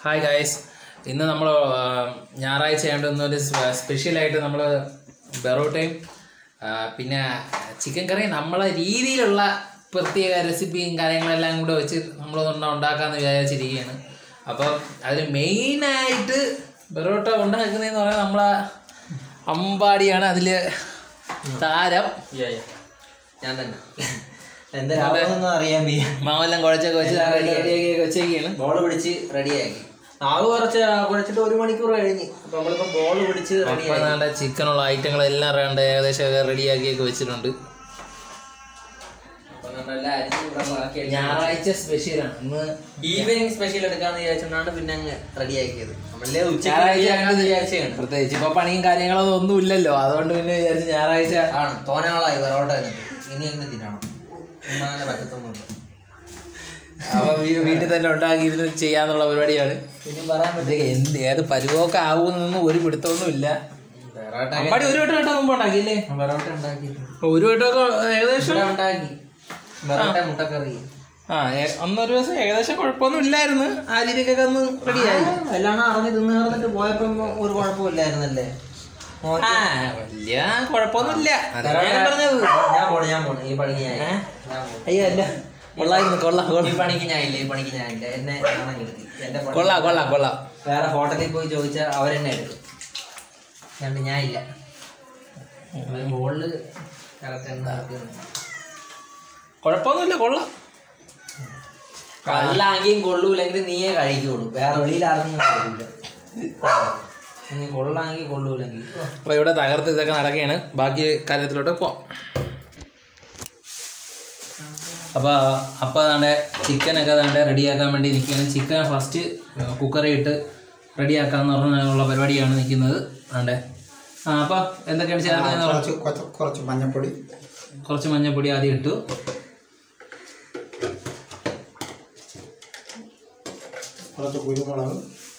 Hi guys ഇന്ന് നമ്മൾ ഞായറാഴ്ച ആയതുകൊണ്ട് ഇന്നൊരു സ്പെഷ്യലായിട്ട് നമ്മൾ ബെറോട്ടയും ആ, പിന്നെ ചിക്കൻ കറി നമ്മളെ രീതിയിലുള്ള പ്രത്യേക റെസിപ്പിയും കാര്യങ്ങളെല്ലാം കൂടെ വെച്ച് നമ്മൾ ഉണ്ടാക്കാമെന്ന് വിചാരിച്ചിരിക്കുകയാണ് അപ്പോൾ അതിൽ മെയിനായിട്ട് ബെറോട്ട ഉണ്ടാക്കുന്നതെന്ന് പറഞ്ഞാൽ നമ്മളെ അമ്പാടിയാണ് അതിൽ താരം ഞാൻ തന്നെ എന്തായാലും അറിയാൻ വയ്യ മാവെല്ലാം കുഴച്ചൊക്കെ വെച്ച് റെഡിയാക്കി വെച്ചേക്കാണ് ബോൾ പിടിച്ച് റെഡിയാക്കി ആവ് കുറച്ച് കുഴച്ചിട്ട് ഒരു മണിക്കൂർ കഴിഞ്ഞ് അപ്പൊ നമ്മളിപ്പോ ബോൾ പിടിച്ച് അപ്പൊ റെഡിയാക്കി നമ്മുടെ ചിക്കനുള്ള ഐറ്റങ്ങളെല്ലാം വേണ്ട ഏകദേശം റെഡിയാക്കിയൊക്കെ വെച്ചിട്ടുണ്ട് ഞായറാഴ്ച സ്പെഷ്യലാണ് ഇന്ന് ഈവനിങ് സ്പെഷ്യൽ എടുക്കാന്ന് വിചാരിച്ചോണ്ടാണ് പിന്നെ അങ്ങ് റെഡിയാക്കിയത് നമ്മളെ ഞായറാഴ്ച ഉച്ചയ്ക്ക് വിചാരിച്ചാണ് പ്രത്യേകിച്ച് ഇപ്പൊ പണിയും കാര്യങ്ങളൊന്നും ഒന്നും ഇല്ലല്ലോ അതുകൊണ്ട് പിന്നെ വിചാരിച്ചു ഞായറാഴ്ച ആണ് തോനാളായി പൊറോട്ട തിന്നിട്ട് ഇനി അങ്ങ് തിന്നണം ഉമ്മാനെ പറ്റത്തൊന്നുമില്ല അപ്പൊ വീ- വീട്ടിൽ തന്നെ ഉണ്ടാക്കി ഇരുന്ന് ചെയ്യാന്നുള്ള പരിപാടിയാണ് ഇനി പറയാൻ ഇത് എന്ത് ഏത് പരുവമൊക്കെ ആവുമെന്നൊന്നും ഒരു പിടുത്തമൊന്നും ഇല്ല പൊറോട്ട അമ്പാടി ഒരു വട്ടം കേട്ടോ മുമ്പ് ഉണ്ടാക്കിയില്ലേ പൊറോട്ട ഉണ്ടാക്കിയിട്ടുണ്ട് അപ്പൊ ഒരു വട്ടമൊക്കെ ഏകദേശം ഇവിടെ ഉണ്ടാക്കി പൊറോട്ട മുട്ടക്കറി ആ ഏ- അന്നൊരു ദിവസം ഏകദേശം കുഴപ്പമൊന്നും ഇല്ലായിരുന്നു ആ രീതിക്കൊക്കെ ഒന്ന് റെഡിയായി എല്ലാം അറിഞ്ഞ് തിന്ന് പറഞ്ഞിട്ട് പോയപ്പോ ഒരു കുഴപ്പമില്ലായിരുന്നല്ലേ ആ വലിയ കുഴപ്പമൊന്നുമില്ല അതാണ് ഞാൻ പറഞ്ഞത് ഞാൻ പോണു ഞാൻ പോണു ഈ പണിക്ക് ഞാൻ ഞാൻ പോണു. അയ്യോ അല്ല കൊള്ളായിരുന്നു കൊള്ളാം ഈ കൊള്ളാം പണിക്ക് ഞാൻ ഇല്ല ഈ പണിക്ക് ഞാൻ ഇല്ല എന്നെ കാണാൻ കിടത്തി എന്റെ പണി- കൊള്ളാം കൊള്ളാം കൊള്ളാം വേറെ ഹോട്ടലിൽ പോയി ചോദിച്ചാൽ അവരെന്നെ എടുക്കും അതുകൊണ്ട് ഞാൻ ഇല്ല ബോളില് കറക്റ്റ് എന്താക്കുന്നു കുഴപ്പമൊന്നുമില്ല കൊള്ളാം കല്ലാങ്കിയും കൊള്ളൂലെങ്കിൽ നീയേ കഴിക്കുള്ളൂ വേറെ വെളിയിൽ ആർക്കും കഴിക്കില്ല നീ കൊള്ളാങ്കി കൊള്ളൂലെങ്കിൽ അപ്പൊ ഇവിടെ തകർത്ത് ഇതൊക്കെ നടക്കുകയാണ് ബാക്കി കാര്യത്തിലോട്ട് പോവാം അപ്പൊ അപ്പൊ അതാണ്ട് ചിക്കനൊക്കെ അതാണ്ട് റെഡിയാക്കാൻ വേണ്ടി നിൽക്കുകയാണ് ചിക്കൻ ഫസ്റ്റ് കുക്കറിൽ ഇട്ട് റെഡിയാക്കാന്ന് പറഞ്ഞുള്ള പരിപാടിയാണ് നിൽക്കുന്നത് അതാണ്ട് ആ അപ്പൊ എന്തൊക്കെയാണ് ചേർക്കുന്നത് കുറച്ച് കുറച്ച് കുറച്ച് മഞ്ഞപ്പൊടി കുറച്ച് മഞ്ഞപ്പൊടി ആദ്യം ഇട്ടു കുറച്ച് കുരുമുളക്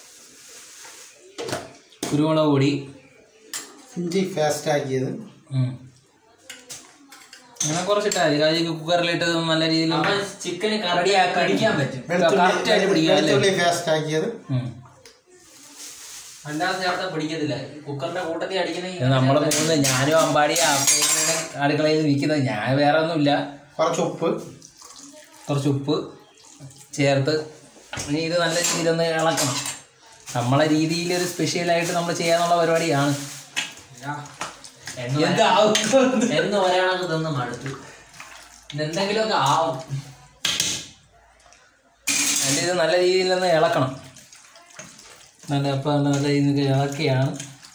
കുരുമുളക് പൊടി ഇഞ്ചി പേസ്റ്റ് ആക്കിയത് ഉം. അങ്ങനെ കുറച്ചിട്ടാൽ മതി കാര്യം കുക്കറിലിട്ട് നല്ല രീതിയിൽ ചിക്കന് കറടിയാക്കി അടിക്കാൻ പറ്റും Correct ആയിട്ട് പിടിക്കാം അല്ലേ? വെളുത്തുള്ളി പേസ്റ്റ് ആക്കിയത് ഉം. അല്ലാതെ ചേർത്താൽ പിടിക്കത്തില്ല കുക്കറിന്റെ കൂട്ടത്തിൽ ഇത് അടിക്കണമെങ്കിൽ നമ്മള് മൂന്ന് ഞാനും അമ്പാടി അപ്പയാണ് അടുക്കളയിൽ നിൽക്കുന്നത് ഞാൻ വേറെ ഒന്നുമില്ല കുറച്ച് ഉപ്പ് കുറച്ച് ഉപ്പ് ചേർത്ത് ഇനി ഇത് നല്ല രീതിയിലൊന്ന് ഇളക്കണം നമ്മളെ രീതിയിൽ ഒരു സ്പെഷ്യലായിട്ട് നമ്മൾ ചെയ്യാന്നുള്ള പരിപാടിയാണ് എന്താവും? എന്ന് ഒരാളൊക്കെ തിന്ന് മടുത്തു എന്തെങ്കിലുമൊക്കെ ആവും അതിൻ്റെ ഇത് നല്ല രീതിയിലൊന്ന് ഇളക്കണം നല്ല അപ്പം നല്ല രീതിയിൽ ഇളക്കിയാണ്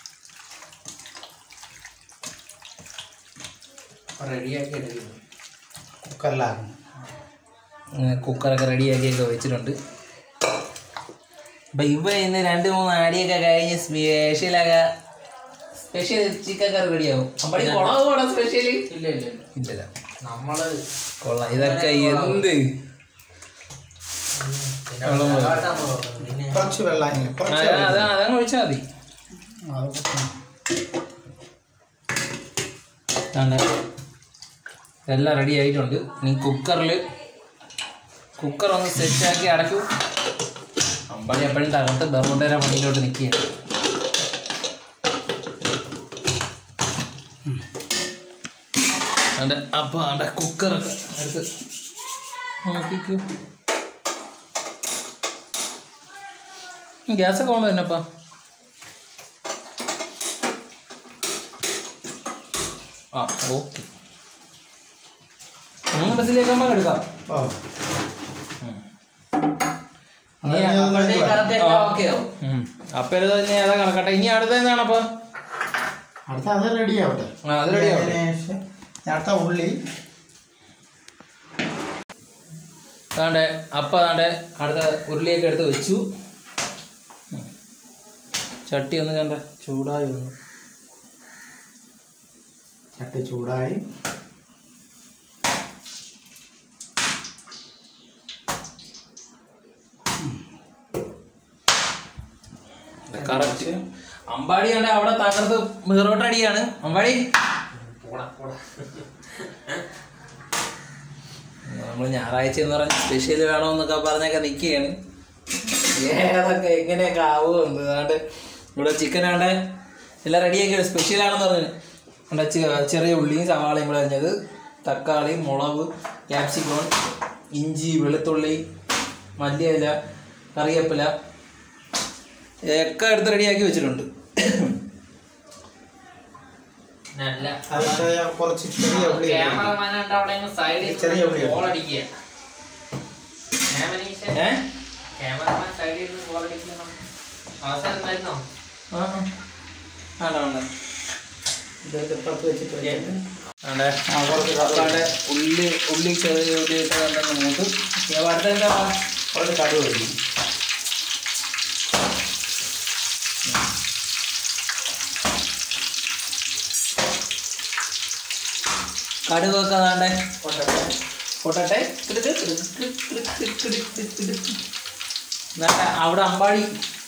റെഡിയാക്കി എടുക്കുന്നു കുക്കറിലാകും ഏഹ് കുക്കറൊക്കെ റെഡിയാക്കിയൊക്കെ വെച്ചിട്ടുണ്ട് അപ്പം ഇവ ഇന്ന് രണ്ട് മൂന്ന് ആടിയൊക്കെ കഴിഞ്ഞ് സ്പെഷ്യലൊക്കെ സ്പെഷ്യൽ ചിക്കൻ കറി റെഡിയാവും അപ്പടി കുളവ് കൂടെ സ്പെഷ്യൽ ഇല്ല ഇല്ല ഇല്ല ഇല്ലല്ല നമ്മള് കൊള്ളാം ഇതൊക്കെ എന്ത് പിന്നെ പൊറോട്ട പോകും. പിന്നെ കുറച്ച് വെള്ളം ഇങ്ങനെ ആ, കുറച്ച് അതാ വെള്ളം. അതാ- അതങ്ങ് ഒഴിച്ചാൽ മതി അത് ഇതാണ്ട് എല്ലാം റെഡി ആയിട്ടുണ്ട് ഇനി കുക്കറിൽ കുക്കർ ഒന്ന് സെറ്റാക്കി അടയ്ക്കൂ അമ്പടി എപ്പോഴും തകർത്ത് ബെർമുണ്ടേര പണിയിലോട്ട് നിൽക്കുകയാണ് അതെ അപ്പോൾ അവിടെ കുക്കറൊക്കെ എടുത്ത് നോക്കിക്കൂ ഗ്യാസൊക്കെ ഓൺ തന്നെപ്പാ ആ ഓക്കെ മൂന്ന് ബസ്സിലേക്ക് നമ്മൾ എടുക്കാം ഓ ഇനി അപ്പോഴത്തേക്ക് കറക്റ്റ് എല്ലാം ഓക്കെ ആവും ഉം. അപ്പൊ ഇത് തന്നെ ഏതാ കണക്കട്ടെ ഇനി അടുത്ത എന്താണ് അപ്പൊ അടുത്ത അത് റെഡി ആവട്ടെ ആ, അത് ready ആവട്ടെ. അതിന് ശേഷം അടുത്ത ഉള്ളി അതാണ്ട് അപ്പൊ അതാണ്ട് അടുത്ത ഉരുളിയൊക്കെ എടുത്ത് വെച്ചു ഉം. ചട്ടി ഒന്ന് കണ്ട ചൂടായി വന്നു ചട്ടി ചൂടായി കറക്റ്റ് അമ്പാടി കണ്ട അവിടെ തകർത്ത് മീറോട്ടടിയാണ് അമ്പാടി നമ്മൾ ഞായറാഴ്ച എന്ന് പറഞ്ഞ സ്പെഷ്യൽ വേണമെന്നൊക്കെ പറഞ്ഞൊക്കെ നിൽക്കുകയാണ് ഏതൊക്കെ എങ്ങനെയൊക്കെ ആവുമെന്ന് അതുകൊണ്ട് ഇവിടെ ചിക്കനാണ്ട് എല്ലാം റെഡിയാക്കി സ്പെഷ്യലാണെന്ന് പറഞ്ഞു അവിടെ ചെ- ചെറിയ ഉള്ളിയും സവാളയും കൂടെ അരിഞ്ഞത് തക്കാളി മുളക് ക്യാപ്സിക്കോൺ ഇഞ്ചി വെളുത്തുള്ളി മല്ലിയില കറിവേപ്പില ഒക്കെ എടുത്ത് റെഡിയാക്കി വെച്ചിട്ടുണ്ട് നല്ല അതിന്റെ കുറച്ച് ചെറിയ ഉള്ളി ക്യാമറമാനായിട്ട് അവിടെ സൈഡിൽ ചെറിയ ഉള്ളി ബോൾ അടിക്കുക ഏ ക്യാമറമാൻ സൈഡിൽ നിന്ന് ബോൾ അടിക്കണം അവസരം തരുന്നോ ആ ആ വേണ്ട വേണ്ട ഇതൊക്കെ ഇപ്പുറത്ത് വെച്ചിട്ട് വെച്ചിട്ട് ആണ്ടെ. അപ്പാടെ ഉള്ളി ഉള്ളി ചെറിയ ഉള്ളി ഇട്ട് കണ്ടെന്ന് മൂത്ത് പിന്നെ അടുത്ത എന്താ കുറച്ച് കടുക് ഒഴിക്കും കടുകൊക്കെ അതാണ്ടെ കൊണ്ടൊക്കെ പൊട്ടട്ടെ എന്നാട്ടെ അവിടെ അമ്പാടി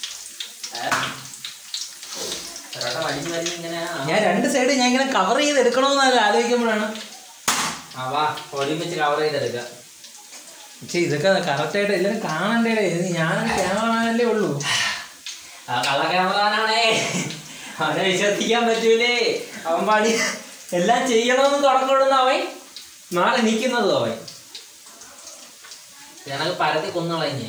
വലിഞ്ഞ് വലിഞ്ഞ് ഇങ്ങനെ ഞാൻ രണ്ട് സൈഡ് ഞാൻ ഇങ്ങനെ കവർ ചെയ്ത് എടുക്കണമെന്നല്ല ആലോചിക്കുമ്പോഴാണ് ആ വാ ഒരുമിച്ച് കവർ ചെയ്തെടുക്കാം പക്ഷേ ഇതൊക്കെ കറക്റ്റായിട്ട് എല്ലാവരും കാണണ്ടേ ഇത് ഞാനൊരു ക്യാമറമാനല്ലേ ഉള്ളൂ ആ കള്ള ക്യാമറാനാണേ അവനെ വിശ്വസിക്കാൻ പറ്റൂലേ അവൻ പാടി എല്ലാം ചെയ്യണമെന്ന് തുടക്കമിടുന്ന അവൻ നാളെ നിൽക്കുന്നതും അവൻ ഞങ്ങൾക്ക് പരത്തി കൊന്നുകളഞ്ഞേ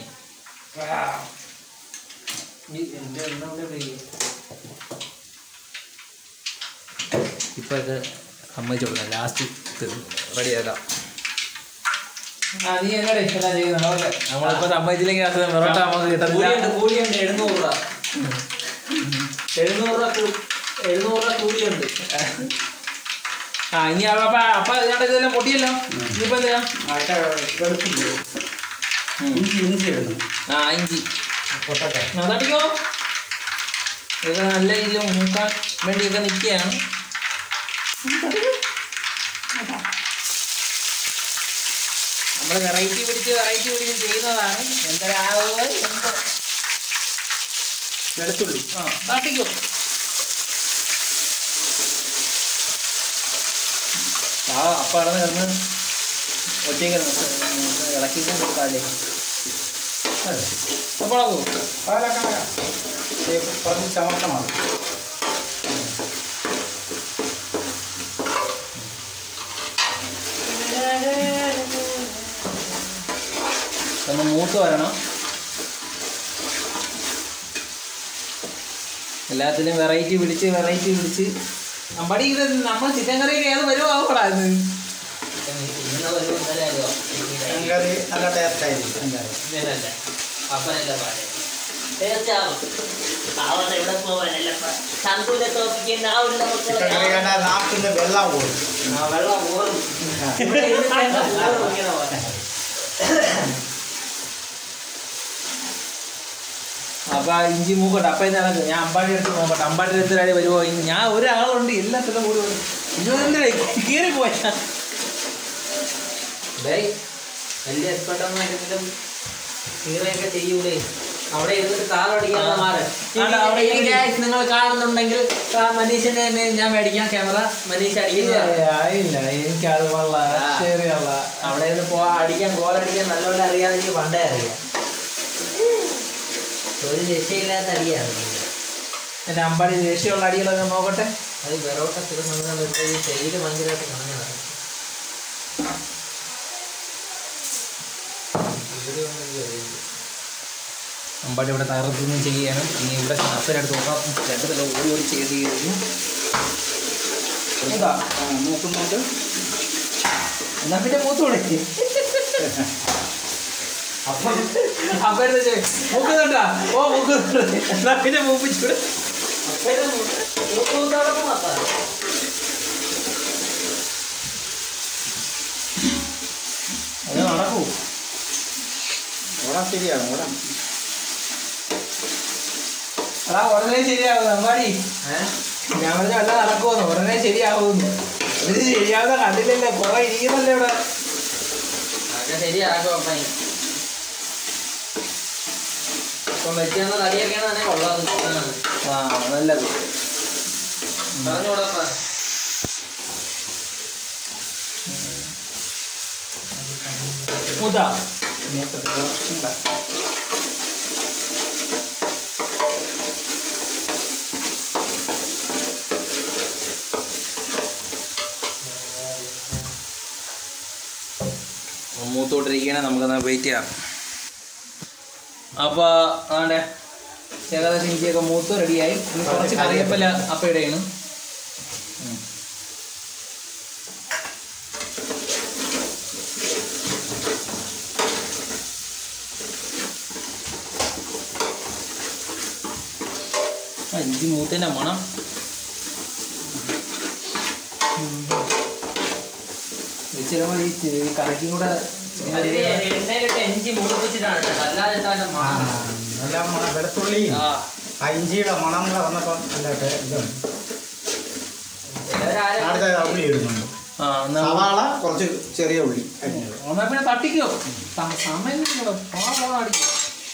ഇപ്പൊ ഇത് സമ്മതിച്ചോളൂ ലാസ്റ്റ് റെഡിയാക്കാം ആ നീ എന്നടേ എല്ലാം ചെയ്യുന്നത് ഓക്കെ നമ്മളിപ്പോ സമ്മതിച്ചില്ലെങ്കിൽ അത് പൊറോട്ട നമുക്ക് കൂലിയുണ്ട് കിട്ടത്തില്ല കൂലിയുണ്ട് എഴുന്നൂറ് രൂപ എഴുന്നൂറ് രൂപ കൂ- എഴുന്നൂറ് രൂപ കൂലിയുണ്ട് ആ ഇനി അപ്പൊ അപ്പൊ അപ്പൊ ഇതാണ്ട് ഇതെല്ലാം പൊട്ടിയല്ലോ ഇനിയിപ്പോ എന്തിനാ അതൊക്കെ വെളുപ്പില്ലേ ഇഞ്ചി ഇഞ്ചി ഇടുന്നു ആ ഇഞ്ചി പൊട്ടട്ടെ അതടിക്കോ ഇതൊക്കെ നല്ല രീതിയിൽ മൂക്കാൻ വേണ്ടിയൊക്കെ നിൽക്കുകയാണ് നമ്മൾ വെറൈറ്റി പിടിച്ച് വെറൈറ്റി പിടിച്ച് ചെയ്യുന്നതാണ് എന്തരാകുക എന്തോ വെളുത്തുള്ളി ആ തട്ടിക്കോ ആ അപ്പം അവിടെ കിടന്ന് ഒറ്റയ്ക്ക് ഇളക്കിക്കാൻ കൊടുക്കാല്ലേ അപ്പോൾ പാലൊക്കെ കുറച്ച് ചമക്കമാണ് ഒന്ന് മൂത്ത് വരണം എല്ലാത്തിലും വെറൈറ്റി പിടിച്ച് വെറൈറ്റി പിടിച്ച് അമ്പടി ഇത് നമ്മൾ ചിക്കൻ കറിയൊക്കെ ഏത് വരുവാകൂടാ ഇത് ഇന്ന ഒരു ഇന്നലെ അല്ലോ ചിക്കൻ കറി നല്ല ടേസ്റ്റ് ആയിരിക്കും ഇന്നലല്ല അപ്പനല്ല പാടെ തീർച്ചയാവും അവൻ എവിടെ പോവാനല്ല ചന്തുവിനെ തോപ്പിക്കുന്ന ആ ഒരു ചിക്കൻ കറി നമുക്ക് കണ്ടാൽ നാട്ടിൽ വെള്ളം ഓടും ആ വെള്ളം ഊറും ഇവിടെ ഇരുന്നിട്ട് ഊറും ഇങ്ങനെ പോലെ. അപ്പൊ ആ ഇഞ്ചി മൂക്കട്ടെ അപ്പൊ ഇത് നടക്കും ഞാൻ അമ്പാടി എടുത്ത് നോക്കട്ടെ അമ്പാടി എടുത്ത് ആര് വരുമോ ഇന്ന് ഞാൻ ഒരാളുണ്ട് എല്ലാത്തിലും കൂടി വരും. ഇതുവരെ കീറി പോയാ ഡേയ്, വലിയ എക്സ്പെർട്ടൊന്നും ആയിരുന്നെങ്കിലും കീറയൊക്കെ ചെയ്യൂലേ അവിടെ ഇരുന്നിട്ട് കാറടിക്കാതെ മാറ് ആടാ, അവിടെ ഇനി ഇരി. guys നിങ്ങൾ കാണുന്നുണ്ടെങ്കിൽ ആ മനീഷിന്റെ തന്നെ ഞാൻ മേടിക്കാം ക്യാമറ മനീഷ് അടിക്കുന്ന ഇല്ല എനിക്കത് കൊള്ള ശരിയല്ല അവിടെ നിന്ന് പോ അടിക്കാൻ ഗോൾ അടിക്കാൻ നല്ലപോലെ അറിയാതെ എനിക്ക് പണ്ടേ അറിയാം ഒരു രക്ഷയില്ലാത്ത അടിയാണ് എന്റെ അമ്പാടി ദേഷ്യമുള്ള അടികളൊക്കെ നോക്കട്ടെ അത് വെറോട്ട സ്ഥിരം ശൈലി ഭയങ്കരമായിട്ട് കാണുന്നതാണ് അമ്പാടി ഇവിടെ തകർത്തുനിന്ന് ചെയ്യണം ഇനി ഇവിടെ നസരെടുത്ത് നോക്കാം രണ്ട് തല ഓടി ഓടി ചെയ്ത് കഴിഞ്ഞു നോക്കുന്നുണ്ട് എന്നാ പിന്നെ മൂത്തോളെ അപ്പം അപ്പൊ എടുത്ത് മൂക്കുന്നുണ്ടാ ഓ മൂക്കുന്നുണ്ട് എന്നാ പിന്നെ മൂപ്പിച്ചൂടെ അത് നടക്കൂ ഓടാൻ ശരിയാണ് ഓടാൻ അതാ ഉടനെ ശരിയാവും അമ്പാടി ഞാൻ പറഞ്ഞ വല്ല നടക്കുമെന്ന് ഉടനെ ശരിയാവുന്നു ഇത് ശരിയാവുന്ന കണ്ടില്ലല്ലേ കുറെ ഇരിക്കുന്നല്ലേ ഇവിടെ ശരിയാക്കും അമ്മ ഇപ്പം വെച്ചാൽ തടിയൊക്കെയാണ് തന്നെ കൊള്ളാതെ ആ നല്ലത് പറഞ്ഞുകൂടപ്പ മൂത്താ മൂത്തോട്ടിരിക്കണേ നമുക്കൊന്ന് വെയിറ്റ് ചെയ്യാം അപ്പോൾ ആണ്ടെ ഏകദേശം ഇഞ്ചിയൊക്കെ മൂത്ത് റെഡിയായി ഇനി കുറച്ച് കറിവേപ്പില അപ്പം ഇടയാണ് ഉം. ആ, ഇഞ്ചി മൂത്തിൻ്റെ മണം ചിലപ്പോൾ ഈ ചെ- കറിക്കും കൂടെ എണ്ണയിലിട്ട് ഇഞ്ചി മുളിപ്പിച്ചിട്ടാണ് ഇട്ടത്. അല്ലാതെ ഇട്ടാലും ആ, മണം. നല്ല മണം വെളുത്തുള്ളി ആ ആ ഇഞ്ചിയുടെ മണം കൂടെ വന്നപ്പം നല്ല ടേ- ഇതുണ്ട് ചിലവരാരും അടുത്ത ഉള്ളി ഇടുന്നുണ്ട് ആ എന്നാ സവാള കുറച്ച് ചെറിയ ഉള്ളി അരിഞ്ഞത് എന്നാ പിന്നെ തട്ടിക്കോ സ- സമയം കിട്ടില്ല. പോടാ, പോടാ, അടിക്ക്.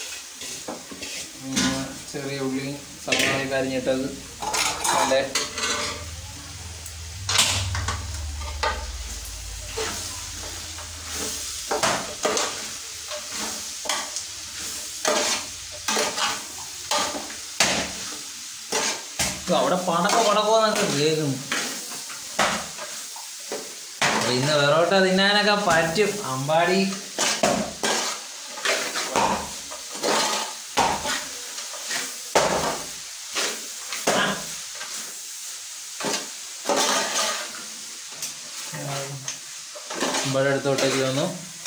ഉം, ചെറിയ ഉള്ളി സവാളയൊക്കെ അരിഞ്ഞിട്ടത് നല്ല ഇത് അവിടെ പടക്ക പടക്കോന്നൊക്കെ കേൾക്കുന്നു അപ്പൊ ഇന്ന് വെറോട്ട തിന്നാനൊക്കെ പറ്റും അമ്പാടി അമ്പാടി അടുത്തോട്ടേക്ക് വന്നു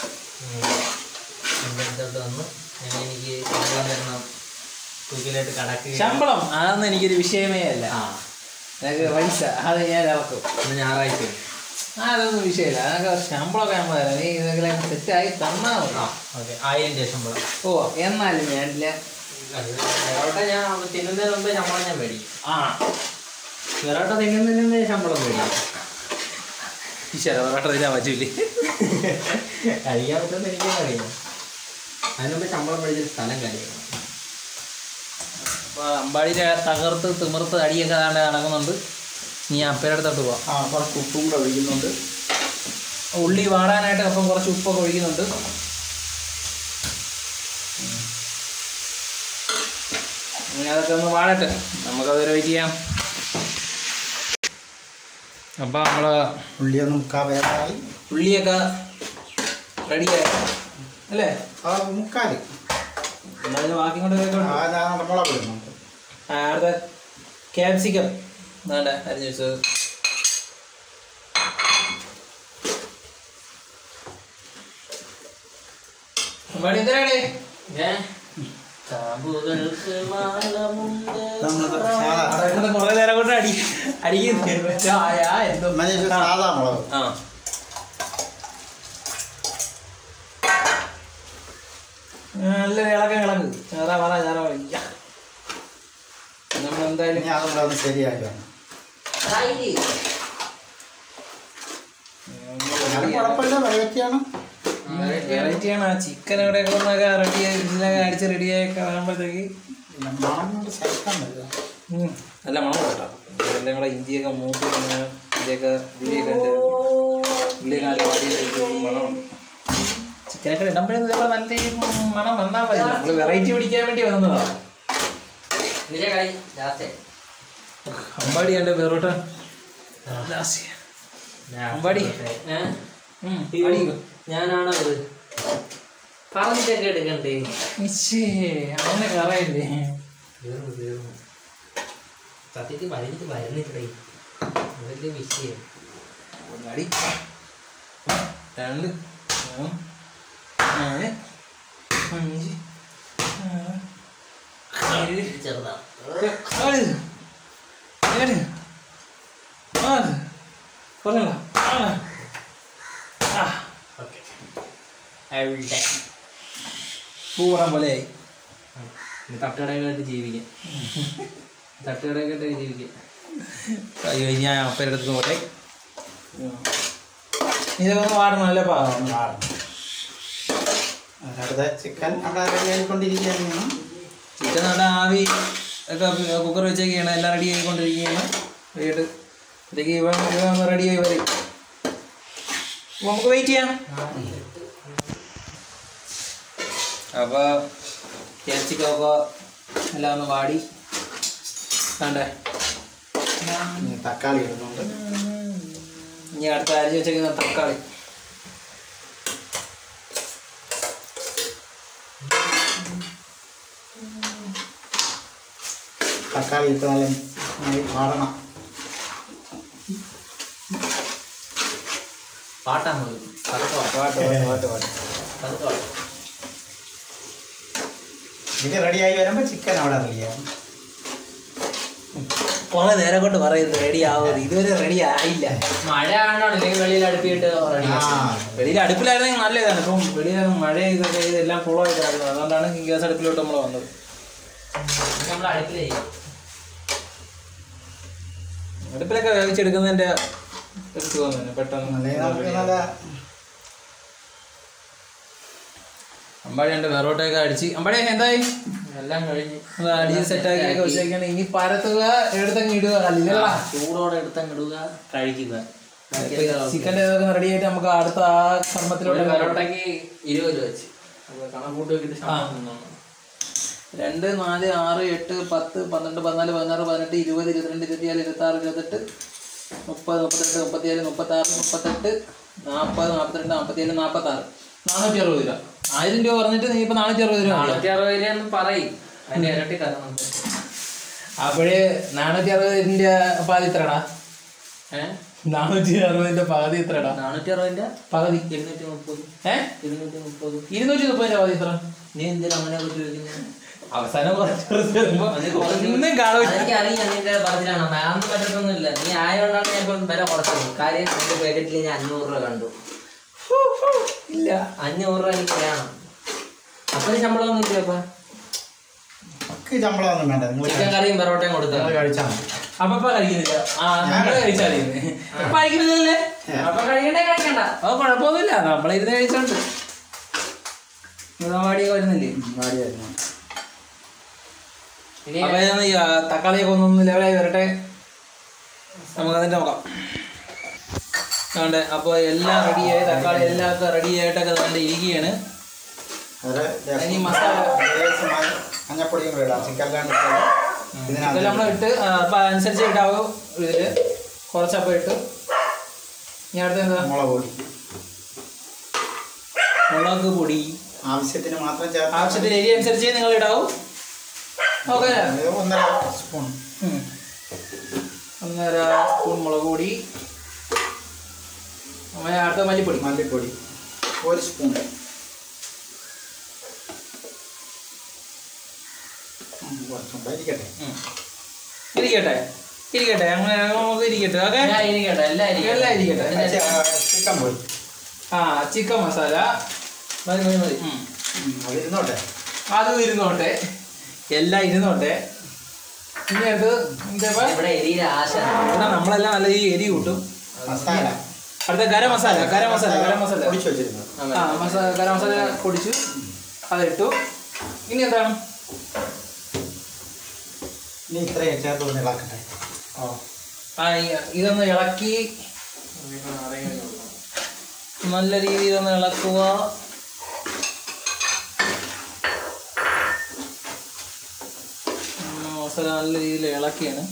എൻ്റെ അടുത്തോട്ട് വന്നു ഞാൻ എനിക്ക് ശമ്പളം തരണം തൂക്കിലായിട്ട് കടക്കുക ശമ്പളം അതൊന്നും എനിക്കൊരു വിഷയമേ അല്ല ആ എനിക്ക് പൈസ അത് ഞാൻ ഇറക്കും ഇന്ന് ഞായറാഴ്ച ആ അതൊന്നും വിഷയമില്ല അതൊക്കെ ശമ്പളമൊക്കെ നമ്മൾ തരാം നീ ഇതെല്ലാം സെറ്റായി തന്നാൽ മതി ആ ഓക്കെ ആയിരം രൂപ ശമ്പളം ഓ എന്നാലും ഞാനില്ല വെറോട്ട ഞാൻ തിന്നുന്നതിന് മുമ്പ് ശമ്പളം ഞാൻ മേടിക്കും ആ വെറോട്ട തിന്നുന്നതിന് മുമ്പ് ശമ്പളം മേടിക്കും ഈശ്വര വെറോട്ട തിന്നാൻ പറ്റൂലേ കഴിക്കാൻ പറ്റുമെന്ന് എനിക്കും അറിയാം അതിന് മുമ്പ് ശമ്പളം മേടിച്ച സ്ഥലം കഴിയണം അപ്പോൾ അമ്പാടിയുടെ തകർത്ത് തിമിർത്ത് അടിയൊക്കെ താണ്ട് നടക്കുന്നുണ്ട് നീ അപ്പയുടെ അടുത്തോട്ട് പോവാം ആ കുറച്ച് ഉപ്പും കൂടെ ഒഴിക്കുന്നുണ്ട് ഉള്ളി വാടാനായിട്ട് അപ്പം കുറച്ച് ഉപ്പൊക്കെ ഒഴിക്കുന്നുണ്ട് ഇനി അതൊക്കെ ഒന്ന് വാടട്ടെ നമുക്കതൊരു വെയിറ്റ് ചെയ്യാം അപ്പം നമ്മൾ ഉള്ളിയൊന്നും മുക്കാ വേറായി ഉള്ളിയൊക്കെ റെഡിയായി അല്ലേ ആ മുക്കാല് എന്നാലും ബാക്കി കൊണ്ട് കേൾക്കണം ആ ഞാൻ മുളക് ഇടുന്നുണ്ട് ആ, അടുത്ത ക്യാപ്സിക്കം വേണ്ട അരിഞ്ഞു വെച്ചത് അമ്പാടി എന്തിനാണ് ഏ കാമ്പുകൾക്ക് മാലമുണ്ട് നമ്മള് സാധാ അവിടെ കുറെ നേരം കൊണ്ട് അടി അടിക്കുന്നു ചായ എന്തോ മറ്റേ ഇത് സാധാ മുളക് ആ നല്ല ഇളക്കം ഇളക്ക് ചേറാ പറ ചേറാ വിളിക്ക നമ്മൾ എന്തായാലും ഇനി അതുകൂടെ ഒന്ന് ശരിയാക്കി വേണം എന്നാലും കുഴപ്പമില്ല വെറൈറ്റിയാണ് വെറൈറ്റിയാണ് ആ ചിക്കൻ ഇവിടെ കൊണ്ടൊക്കെ റെഡി ഇതിലൊക്കെ അടിച്ച് റെഡിയായൊക്കെ വരുമ്പോഴത്തേക്ക് പിന്നെ മണം കൊണ്ട് സഹിക്കാൻ പറ്റില്ല ഉം, നല്ല മണം കേട്ടോ എല്ലാം കൂടെ ഇഞ്ചിയൊക്കെ മൂത്ത് ഇങ്ങനെ ഇതൊക്കെ ഉള്ളിയൊക്കെ ഉണ്ട് ഉള്ളിയൊക്കെ നല്ല വാടിയൊക്കെ മണം ചിക്കനൊക്കെ ഇടുമ്പോഴേ ഇതേപോലെ നല്ല ഈ മണം വന്നാൽ മതി നമ്മൾ വെറൈറ്റി പിടിക്കാൻ വേണ്ടി വന്നതാ ഇതിലെ കളി ലാസ്റ്റ് അമ്പാടി എൻ്റെ പെറോട്ട അമ്പാടി. ഏ ഉം, അയ്യോ, അടിക്കോ. ഞാനാണത് പറഞ്ഞിട്ടൊക്കെ എടുക്കണ്ടേ ഇശ്ശേ, അങ്ങനെ കറയല്ലേ തീർന്നു തീർന്നു സത്യത്തിൽ വലിഞ്ഞിട്ട് വരുന്നില്ലേ അതല്ലേ വിഷയം അടി രണ്ട് മൂന്ന് നാല് അഞ്ച് ആറ് ഏഴ് ചെറുതാ ആറ് ഏഴ് ആറ് പറഞ്ഞല്ല ആ ഓക്കെ അവിടെ പൂവടം പോലെയായി തട്ടുകടകളായിട്ട് ജീവിക്കാം തട്ടുകടകളായിട്ട് ജീവിക്കാം അയ്യോ ഇനി ഞാൻ അപ്പയുടെ അടുത്ത് പോട്ടെ ഇതൊക്കെ ഒന്ന് വാടണം അല്ലേ പാ അടുത്ത ചിക്കൻ അവിടെ റെഡി ആയിക്കൊണ്ടിരിക്കുകയാണ് ചിക്കൻ നല്ല ആവി ഒക്കെ കുക്കർ വെച്ചൊക്കെയാണ് എല്ലാം റെഡി ആയിക്കൊണ്ടിരിക്കുകയാണ് വീട്ട് ഇതൊക്കെ ഇവ ഇവ ഒന്ന് റെഡി ആയി വരും അപ്പൊ നമുക്ക് വെയിറ്റ് ചെയ്യാം അപ്പോൾ ക്യാപ്സിക്കൊക്കെ എല്ലാം ഒന്ന് വാടി വേണ്ടേ ഇനി തക്കാളി ഇടുന്നുണ്ട് ഇനി അടുത്ത അരിഞ്ഞ് വെച്ചേക്കുന്ന തക്കാളി തക്കാളി ഇട്ട് നല്ല നന്നായി വാടണം പാട്ടാ മതി പതുക്കെ വാ. പാട്ട് പാട്ട് പാട്ട് പാട്ട് പതുക്കെ വാ. ഇത് റെഡിയായി വരുമ്പോൾ ചിക്കൻ അവിടെ റെഡിയാവും കുറെ നേരം കൊണ്ട് പറയുന്നു റെഡി ആവുന്നത് ഇതുവരെ റെഡി ആയില്ല മഴ ആണോ അല്ലെങ്കിൽ വെളിയിൽ അടുപ്പിയിട്ട് റെഡി ആ വെളിയിൽ അടുപ്പിലായിരുന്നെങ്കിൽ നല്ല ഇതാണ് ഇപ്പം വെളിയിൽ മഴ ഇതൊക്കെ ഇതെല്ലാം ഫുള്ളോ ആയിട്ടായിരുന്നു അതുകൊണ്ടാണ് ഈ ഗ്യാസ് അടുപ്പിലോട്ട് നമ്മൾ വന്നത് നമ്മൾ അടുപ്പിലേ അടുപ്പിലൊക്കെ വേവിച്ചെടുക്കുന്നതിന്റെ ഒരു സുഖം തന്നെ പെട്ടെന്ന് നല്ല നമുക്ക് നല്ല അമ്പാടി എൻ്റെ വെറോട്ടൊക്കെ അടിച്ച് അമ്പാടി എന്തായി എല്ലാം കഴിഞ്ഞ് അത് അടിച്ച് സെറ്റാക്കി ഒക്കെ വെച്ചേക്കാണ് ഇനി പരത്തുക എടുത്തങ്ങ് ഇടുക കല്ലിലല്ല ചൂടോടെ എടുത്തങ്ങിടുക കഴിക്കുക ചിക്കൻ്റെ ഇതൊക്കെ റെഡി ആയിട്ട് നമുക്ക് അടുത്ത ആ കർമ്മത്തിലോട്ട് ഒരു പൊറോട്ടയ്ക്ക് ഇരുപത് രൂപ വെച്ച് അപ്പൊ കണക്കൂട്ട് വെക്കിട്ട് ശമ്പളം തിന്നണം. രണ്ട് നാല് ആറ് എട്ട് പത്ത് പന്ത്രണ്ട് പതിനാല് പതിനാറ് പതിനെട്ട് ഇരുപത് ഇരുപത്തിരണ്ട് ഇരുപത്തിനാല് ഇരുപത്തി ആറ് ഇരുപത്തെട്ട് മുപ്പത് മുപ്പത്തെട്ട് മുപ്പത്തിയേഴ് മുപ്പത്താറ് മുപ്പത്തെട്ട് നാൽപ്പത് നാൽപ്പത്തിരണ്ട് നാൽപ്പത്തിയേഴ് നാൽപ്പത്താറ് നാനൂറ്റി അറുപത് രൂപ ആയിരം രൂപ പറഞ്ഞിട്ട് നീ ഇപ്പൊ നാനൂറ്റി അറുപത് രൂപ നാനൂറ്റി അറുപത് രൂപ എന്ന് പറയും അതിന്റെ ഇരട്ടി തരണം അപ്പോഴേ നാനൂറ്റി അറുപതിന്റെ പാതി എത്രടാ ഏഹ് നാനൂറ്റി അറുപതിന്റെ പകുതി എത്രടാ നാനൂറ്റി അറുപതിന്റെ പകുതി ഇരുന്നൂറ്റി മുപ്പത് ഏ ഇരുന്നൂറ്റി മുപ്പത് ഇരുന്നൂറ്റി മുപ്പതിന്റെ പകുതി എത്ര നീ എന്തിനാ അങ്ങനെ ചോദിക്കുന്നത് അവസാനം കുറച്ച് വരുമ്പോ ഒന്നും കാണൂല എനിക്ക് അറിയാം നിന്റെ പറഞ്ഞിലാണ് അതൊന്നും പറ്റത്തൊന്നുമില്ല നീ ആയതുകൊണ്ടാണ് ഞാൻ ഇപ്പം വില കുറച്ചത് കാര്യം എന്റെ പാക്കറ്റിൽ ഞാൻ അഞ്ഞൂറ് രൂപ കണ്ടു ഇല്ല അഞ്ഞൂറ് രൂപ എനിക്ക് വേണം അപ്പൊ ശമ്പളം ഒന്നും ഇല്ല അപ്പൊ നമുക്ക് ശമ്പളമൊന്നും വേണ്ട നിങ്ങൾ ചിക്കൻ കറിയും പെറോട്ടയും കൊടുത്താൽ നിങ്ങൾ കഴിച്ചാൽ മതി അപ്പൊ ഇപ്പൊ കഴിക്കുന്നില്ല ആ നമ്മള് കഴിച്ചാലേ ഇപ്പൊ കഴിക്കുന്നില്ലല്ലേ അപ്പൊ കഴിക്കണ്ടേ കഴിക്കണ്ട അത് കുഴപ്പമൊന്നുമില്ല നമ്മളിരുന്ന് കഴിച്ചോണ്ട് വാടിയൊക്കെ വരുന്നില്ലേ വാടിയായിരുന്നു ഇനി അപ്പൊ ഇതൊന്ന് ഈ, ആ, തക്കാളിയൊക്കെ ഒന്നൊന്ന് ലെവലായി വരട്ടെ നമുക്ക് അതിന്റെ നോക്കാം അതുകൊണ്ട് അപ്പോൾ എല്ലാം റെഡിയായി തക്കാളി എല്ലാം ഒക്കെ റെഡി ആയിട്ടൊക്കെ അതുകൊണ്ട് ഇരിക്കുകയാണ് അതിൽ ഇനി മസാല ലേശമായി മഞ്ഞപ്പൊടിയും കൂടെ ഇടാം ചിക്കനിലാണ് ഇതെല്ലാം ഇതിനകത്ത് നമ്മൾ ഇട്ട് ആ, അപ്പൊ അനുസരിച്ച് ഇടാവും ഇതില് കുറച്ചപ്പം ഇട്ട് ഇനി അടുത്ത എന്താ മുളക് പൊടി മുളക് പൊടി ആവശ്യത്തിന് മാത്രം ചേർത്ത് ആവശ്യത്തിന് എരി അനുസരിച്ച് നിങ്ങൾ ഇടാവും ഓക്കെ അത് ഒന്നര സ്പൂൺ ഉം. ഒന്നര സ്പൂൺ മുളക് പൊടി അങ്ങനെ അടുത്ത മല്ലിപ്പൊടി മല്ലിപ്പൊടി ഒരു സ്പൂൺ കുറച്ചുണ്ടായിരിക്കട്ടെ ഉം. ഇരിക്കട്ടെ ഇരിക്കട്ടെ അങ്ങനെ നമുക്ക് ഇരിക്കട്ടെ ഓക്കെ എല്ലാം ഇരിക്കട്ടെ എല്ലാം എല്ലാം ഇരിക്കട്ടെ ചിക്കൻ പോയി ആ ചിക്കൻ മസാല മതി മതി മതി ഉം. ഉം, അതിരുന്നോട്ടെ അതും ഇരുന്നോട്ടെ എല്ലാം ഇരുന്നോട്ടെ ഇനി അത് എന്താ ഇവിടെ എരിയുടെ ആശ ഇവിടെ നമ്മളെല്ലാം നല്ല ഈ എരി കൂട്ടും മസാല അടുത്ത ഗരം മസാല ഗരം മസാല ഗരം മസാല പൊടിച്ചു വെച്ചിരുന്നത് ആ മസാല ഗരം മസാല പൊടിച്ചു അതിട്ടു ഇനി എന്താണ് ഇനി ഇത്രയും ചേർത്ത് ഒന്ന് ഇളക്കട്ടെ ആ ഈ- ഇതൊന്ന് ഇളക്കി നല്ല രീതിയിൽ ഒന്ന് ഇളക്കുക ഉം, മസാല നല്ല രീതിയിൽ ഇളക്കിയാണ്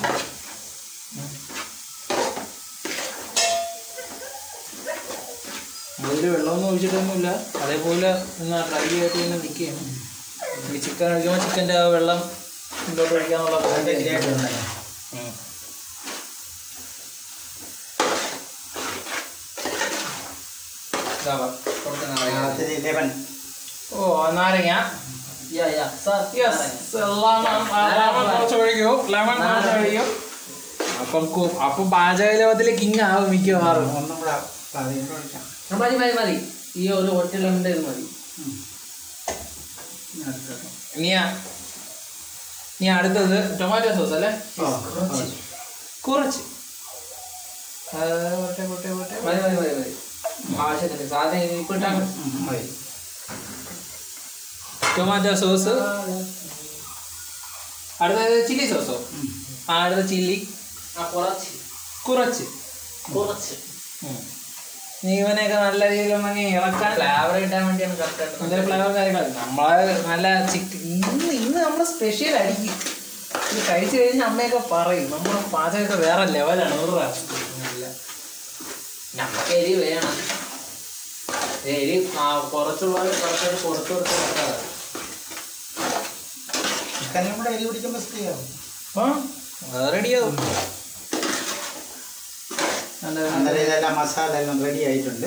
അതിൽ വെള്ളമൊന്നും ഒഴിച്ചിട്ടൊന്നുമില്ല അതേപോലെ ഒന്ന് ഡ്രൈ ആയിട്ട് ഇങ്ങനെ നിൽക്കുകയാണ് ഈ ചിക്കൻ ഒഴിക്കുമ്പോൾ ചിക്കൻ്റെ ആ വെള്ളം ഇതിലോട്ട് ഒഴിക്കാന്നുള്ള അതിൻ്റെ ഇതിലായിട്ട് ഉണ്ടായി ഉം. ഇതാ വാ, കുറച്ച് നാരങ്ങ. അതിന് ലെമൺ ഓ നാരങ്ങ yeah yeah sir yes lemon lemon കുറച്ച് ഒഴിക്കൂ ലെമൺ കുറച്ച് ഒഴിക്കൂ അപ്പം കു- അപ്പം പാചക ലോകത്തിലെ കിങ് ആവും മിക്കവാറും ഒന്നും കൂടെ അതിന് ഒഴിക്കാം മതി മതി മതി ഈ ഒരു ഒറ്റ ലെമൻ്റെ ഇത് മതി ഉം. ഇനി അടുത്തത്. ഇനി ഇനി അടുത്തത് ടൊമാറ്റോ സോസ് അല്ലേ ഓ, കുറച്ച് ആ, പോട്ടെ, പോട്ടെ, പോട്ടെ. മതി മതി മതി മതി ആവശ്യത്തിന് സാധനം ഇപ്പൊ ഇട്ടാൽ മതി. ഉം, മതി ടൊമാറ്റോ സോസ് അടുത്തത് ചില്ലി സോസോ ഉം. ആ അടുത്ത ചില്ലി ആ കുറച്ച് കുറച്ച് കുറച്ച് നീ ഇവനെയൊക്കെ നല്ല രീതിയിൽ ഒന്നങ്ങ് ഇളക്കാൻ ഫ്ലേവർ കിട്ടാൻ വേണ്ടിയാണ് കറക്റ്റ് എന്തൊരു ഫ്ലേവർ കാര്യങ്ങൾ നമ്മള് നല്ല ചിക്കൻ ഇന്ന് ഇന്ന് നമ്മള് സ്പെഷ്യൽ അടിക്കും ഇത് കഴിച്ചു കഴിഞ്ഞാൽ അമ്മയൊക്കെ പറയും നമ്മുടെ പാചകമൊക്കെ വേറെ ലെവലാണ് ഒരു പ്രാവശ്യം നമുക്ക് എരി വേണം എരി ആ കുറച്ചുള്ളത് കുറച്ചൊരു പുറത്ത് കൊടുത്ത് കൊടുത്താൽ ചിക്കനും കൂടെ എരി പിടിക്കുമ്പോൾ ശരിയാവും ആ അത് റെഡിയാവും അന്നേരം ഇതെല്ലാം മസാല എല്ലാം റെഡി ആയിട്ടുണ്ട്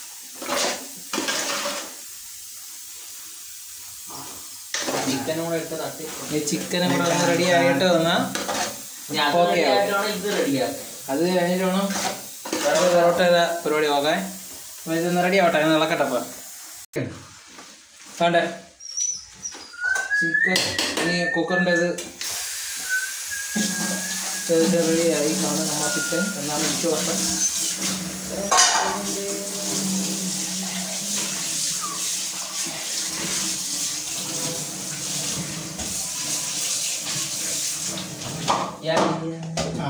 ചിക്കനും കൂടെ ഇട്ട് തട്ടി ഈ ചിക്കനും കൂടെ ഒന്ന് റെഡി ആയിട്ട് വന്നാൽ ഇനി അത് Okay, ready ആയിട്ടാണ് ഇത് റെഡിയാക്കുക അത് കഴിഞ്ഞിട്ട് വേണം വേറെ പൊറോട്ട ചെയ്ത പരിപാടി നോക്കാൻ അപ്പോൾ ഇതൊന്ന് റെഡി ആവട്ടെ ഒന്ന് ഇളക്കട്ടെ അപ്പോൾ വേണ്ടേ ചിക്കൻ ഇനി കുക്കറിൻ്റെ ഇത് റെഡി ആയി കാണും നമ്മ ചിക്കൻ എന്നാണ് വിശ്വാസം ആ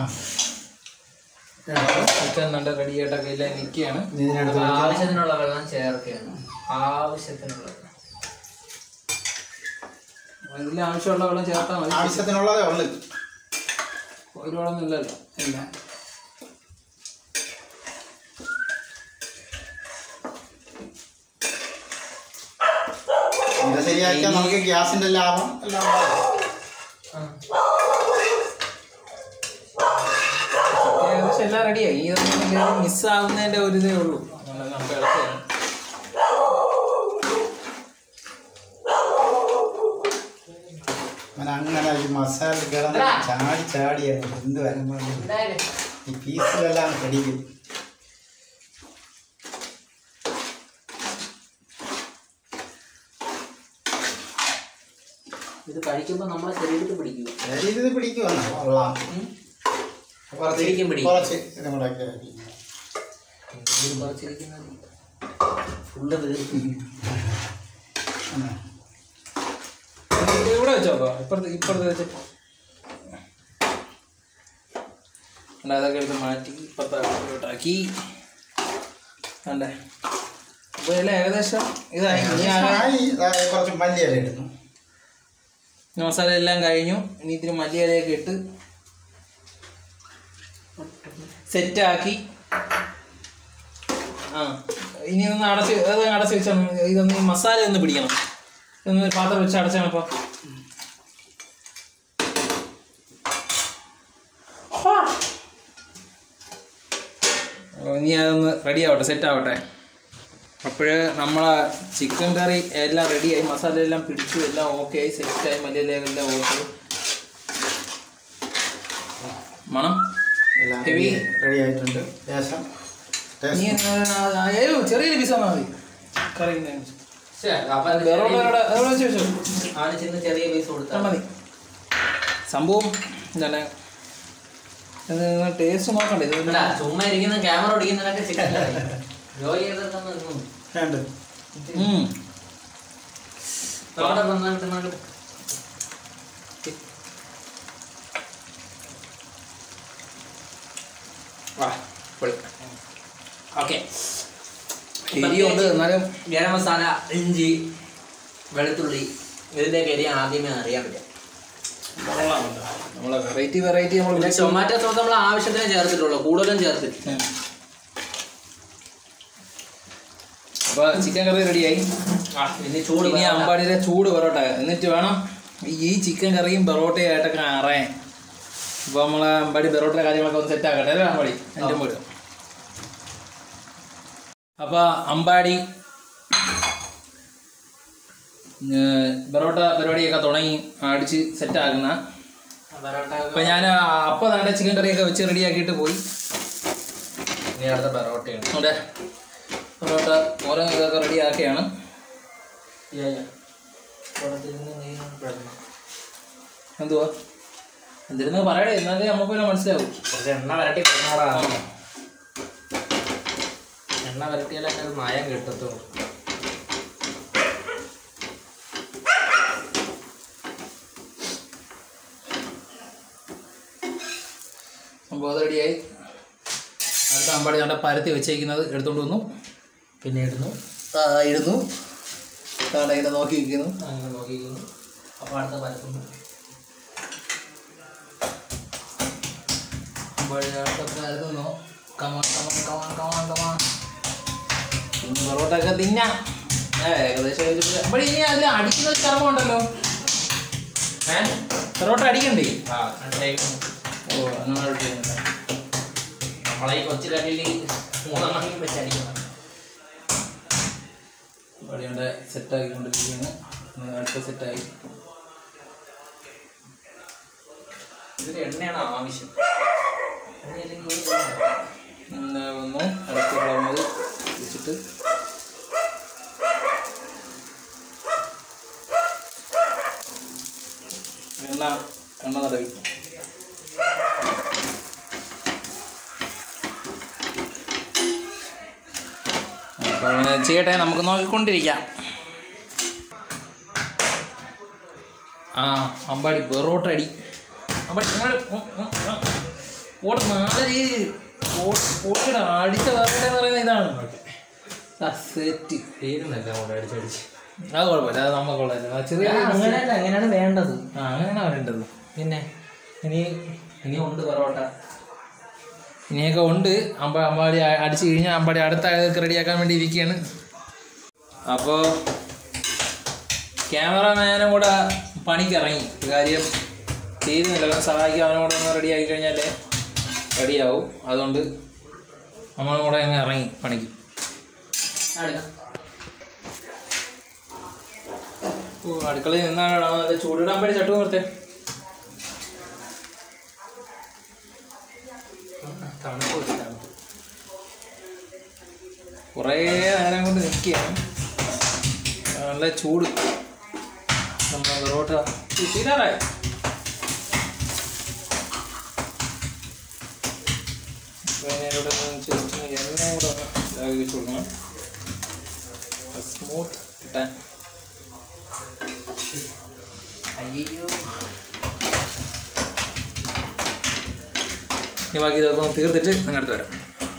ചിക്കൻ നല്ല റെഡി ആയിട്ടൊക്കെ എല്ലാം നിൽക്കുകയാണ് ഇതിനടുത്ത് അപ്പൊ വെച്ച് ആവശ്യത്തിനുള്ള വെള്ളം ചേർക്കുകയാണ് ആവശ്യത്തിനുള്ള വെള്ളം ഇതിൽ ആവശ്യമുള്ള വെള്ളം ചേർത്താൽ മതി ആവശ്യത്തിനുള്ളതേ ഉള്ളു ഒരുപാടൊന്നും ഇല്ലല്ലോ ഇല്ല ഇത് ശരിയാക്കിയാൽ നമുക്ക് ഗ്യാസിന്റെ ലാഭം എല്ലാം ഉണ്ടാവും. ഏകദേശം എല്ലാം റെഡിയായി ഇതൊന്നും മിസ്സാവുന്നതിൻ്റെ ഒരു ഇതേ ഉള്ളൂ അതുകൊണ്ട് നമുക്ക് എളുപ്പമാണ് അങ്ങനെ അങ്ങനെ ഈ മസാല കിടന്ന് ചാടി ചാടിയാണ് എന്ത് വരുമ്പോൾ ഈ പീസുകളെല്ലാം കടിക്കും ഇത് കഴിക്കുമ്പോൾ നമ്മുടെ ശരീരത്തിൽ പിടിക്കും ശരീരത്തിൽ പിടിക്കുവാണ് കൊള്ളാം കുറച്ച് പിടിക്കും, പിടിക്കും. കുറച്ച് ഇതും കൂടെ ഒക്കെ ആക്കി. ഫുള്ള് തീർക്കും ഉം. ഇത് ഇവിടെ വെച്ചോക്കോ ഇപ്പുറത്ത് ഇപ്പുറത്ത് വെച്ച് അല്ല അതൊക്കെ എടുത്ത് മാറ്റി ഇപ്പുറത്തെ അടുപ്പിലോട്ടാക്കി അല്ലേ അപ്പോൾ എല്ലാം ഏകദേശം ഇതായി ഇനി ആകെ ആയി, ദാ കുറച്ച് മല്ലിയില ഇടുന്നു മസാല എല്ലാം കഴിഞ്ഞു ഇനി ഇതിന് മല്ലിയിലയൊക്കെ ഇട്ട് സെറ്റാക്കി ആ ഇനി ഒന്ന് അടച്ച് അത് അടച്ച് വെച്ചാൽ ഇതൊന്ന് ഈ മസാല ഒന്ന് പിടിക്കണം ഇതൊന്ന് ഒരു പാത്രം വെച്ച് അടച്ചാണ് അപ്പോൾ ഇനി അതൊന്ന് റെഡി ആവട്ടെ സെറ്റ് ആവട്ടെ അപ്പോഴ് നമ്മളെ ചിക്കൻ കറി എല്ലാം റെഡിയായി മസാല എല്ലാം പിടിച്ചു എല്ലാം ഓക്കെ ആയി സെറ്റായി മല്ലിയിലെല്ലാം ഓക്കെ മണം എല്ലാം Heavy. റെഡി ആയിട്ടുണ്ട് ശേഷം നീ ടേസ്റ്റ് ഏതോ ചെറിയൊരു പീസ് തന്നാൽ മതി കറി അപ്പൊ വേറെ ഉള്ളവരോട് അതോടെ വെച്ച് വെച്ചോ ആണ് ചെന്ന് ചെറിയ പീസ് ആ, കൊടുത്താൽ മതി സംഭവം എന്താണ് ടേസ്റ്റ് നോക്കണ്ടേ ഇത് അല്ല ചുമ്മാ ഇരിക്കുന്ന ക്യാമറ ഓടിക്കുന്നതിനൊക്കെ ചിക്കൻ ജോലി ചെയ്തൊന്നും രണ്ട് ഉം. നമ്മുടെ നന്നായിട്ട് വാ പൊളി ഓക്കെ എരിയുണ്ട് എന്നാലും ഗരം മസാല ഇഞ്ചി വെളുത്തുള്ളി ഇതിൻ്റെയൊക്കെ എരി ആദ്യമേ അറിയാൻ പറ്റും നമ്മളെ വെറൈറ്റി വെറൈറ്റി നമ്മൾ പിന്നെ ടൊമാറ്റോ സോസ് നമ്മൾ ആവശ്യത്തിന് ചേർത്തിട്ടുള്ളൂ കൂടുതലും ചേർത്തില്ല അപ്പൊ ചിക്കൻ കറി റെഡിയായി ഇനി ചൂട് ഇനി വേണ്ട. അമ്പാടിയുടെ ചൂട് പൊറോട്ട എന്നിട്ട് വേണം ഈ ചിക്കൻ കറിയും പൊറോട്ടയും ആയിട്ടൊക്കെ അറിയാൻ അപ്പൊ നമ്മളെ അമ്പാടി പൊറോട്ടയുടെ കാര്യങ്ങളൊക്കെ ഒന്ന് സെറ്റ് ആക്കട്ടെ അല്ലേ അമ്പാടി എൻ്റെ വീട് അപ്പൊ അമ്പാടി ഏർ, പൊറോട്ട പരിപാടിയൊക്കെ തുടങ്ങി അടിച്ച് സെറ്റ് ആക്കുന്ന പൊറോട്ട അപ്പൊ ഞാൻ അപ്പൊ തന്നെ ചിക്കൻ കറിയൊക്കെ വെച്ച് റെഡിയാക്കിയിട്ട് പോയി ഇനി അടുത്ത പൊറോട്ടയാണ് അവിടെ പൊറോട്ട ഓരോ ഇതൊക്കെ റെഡിയാക്കിയാണ് എന്തുവാ എന്തിരുന്ന് പറയടേ എന്നാലേ നമുക്ക് പിന്നെ മനസ്സിലാവും കുറച്ച് എണ്ണ വരട്ടി കൊണ്ടാടാണ് എണ്ണ വരട്ടിയാലൊക്കെ അത് മായം കിട്ടത്തുള്ളൂ സംഭവം അത് റെഡിയായി അടുത്ത അമ്പാടി നമ്മുടെ പരത്തി വെച്ചേക്കുന്നത് എടുത്തോണ്ട് വന്നു പിന്നെ ഇടുന്നു ആ ഇടുന്നു അതാണ് ഇങ്ങനെ നോക്കി നിൽക്കുന്നു അങ്ങനെ നോക്കിക്കുന്നു അപ്പോൾ അടുത്ത പരത്തുന്നു അമ്പാടി അടുത്ത പരത്തുന്നു കമാ കമാ കമാ കമാ കമാ പിന്നെ പൊറോട്ട ഒക്കെ തിന്നാം ഏ, ഏകദേശം ഒരു- അമ്പാടി ഇനി അതിൽ അടിക്കുന്ന ഒരു കർമ്മം ഉണ്ടല്ലോ ഏഹ് പൊറോട്ട അടിക്കണ്ടേ ആ രണ്ടേക്കും ഓ അങ്ങോട്ട് നമ്മളെ ഈ കൊച്ചു കല്ലിൽ മൂന്നെണ്ണം വെച്ചടിക്കണം അവിടെ സെറ്റാക്കിക്കൊണ്ടിരിക്കുകയാണ് ഇനി അടുത്ത സെറ്റായി ഇതിന് എണ്ണയാണ് ആവശ്യം എണ്ണയില്ലെങ്കിൽ ഒരു പിന്നെ വന്നു അടുത്ത ഫ്ലവർ വെച്ചിട്ട് എണ്ണ എണ്ണ തടവി അപ്പോൾ ചെയ്യട്ടെ നമുക്ക് നോക്കിക്കൊണ്ടിരിക്കാം ആ അമ്പാടി ബെറോട്ട അടി അമ്പാടി ഇങ്ങോട്ട് ഉം, ഉം, ഉം. ഓട് നാല് രീതി ഓടിക്കട അടിച്ച വേറെ പറയുന്ന ഇതാണ് ആ, സെറ്റ് തീരുന്നല്ല അങ്ങോട്ട് അടിച്ചടിച്ച് അത് കുഴപ്പമില്ല അത് നമുക്കുള്ളതല്ല ആ, ചെറിയ അങ്ങനെയല്ല അങ്ങനെയാണ് വേണ്ടത് ആ അങ്ങനെയാണ് വരേണ്ടത് പിന്നെ ഇനി ഇനി ഉണ്ട് പൊറോട്ട ഇനിയൊക്കെ ഉണ്ട് അമ്പ അമ്പാടി അ- അടിച്ച് കഴിഞ്ഞാൽ അമ്പാടി അടുത്ത ആൾക്ക് റെഡിയാക്കാൻ വേണ്ടി ഇരിക്കുകയാണ് അപ്പോൾ ക്യാമറമാനും കൂടെ പണിക്ക് ഇറങ്ങി കാര്യം ചെയ്യുന്നില്ല സഹായിക്കാൻ അവനും കൂടെ ഒന്ന് റെഡിയാക്കി കഴിഞ്ഞാലേ റെഡിയാവും അതുകൊണ്ട് നമ്മളും കൂടെ അങ്ങ് ഇറങ്ങി പണിക്ക് ഓ അടുക്കളയിൽ നിന്നാണ് നല്ല ചൂടിടാൻ വേണ്ടി ചട്ടു നിർത്തേ തണുപ്പ് ഒരു തണുപ്പ് കുറേ നേരം കൊണ്ട് നിൽക്കുകയാണ് നല്ല ചൂട് നമ്മൾ പൊറോട്ട തീരാറായി അതിനോട് ജസ്റ്റ് എണ്ണ കൂടെ ഒന്ന് ഇതാക്കി വെച്ച് കൊടുക്കണം സ്മൂത്ത് കിട്ടാൻ അയ്യോ ഇനി ബാക്കി ഇതൊക്കെ ഒന്ന് തീർത്തിട്ട് നിങ്ങളുടെ വരാം